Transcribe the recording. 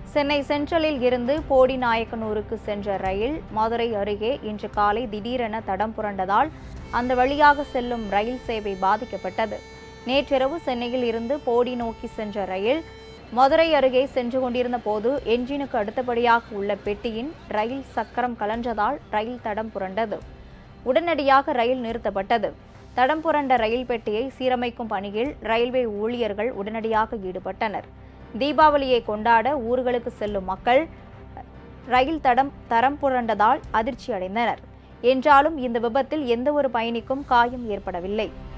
சென்னை சென்ட்ரலில் இருந்து போடிநாயக்கனூருக்கு சென்ற ரயில் மதுரை அருகே இன்று காலை திடீரென தடம் புரண்டதால் அந்த வழியாக செல்லும் ரயில் சேவை பாதிக்கப்பட்டது நேற்றிரவு சென்னையில் இருந்து போடி நோக்கி சென்ற ரயில் மதுரை அருகே சென்று கொண்டிருந்த போது என்ஜினுக்கு அடுத்தபடியாக உள்ள பெட்டியின் ரயில் சக்கரம் கலன்றதால் ரயில் தடம் புரண்டது உடனடியாக ரயில் நிறுத்தப்பட்டது தடம் புரண்ட ரயில் பெட்டியை சீரமைக்கும் பணியில் ரயில்வே ஊழியர்கள் உடனடியாக ஈடுபட்டனர் தீபாவளியை கொண்டாட ஊர்களுக்கு செல்லும் மக்கள் ரயில் தடம் தரம் புரண்டதால் அதிர்ச்சி அடைந்தனர் என்றாலும் இந்த விபத்தில் எந்த ஒரு பயணிக்கும் காயம் ஏற்படவில்லை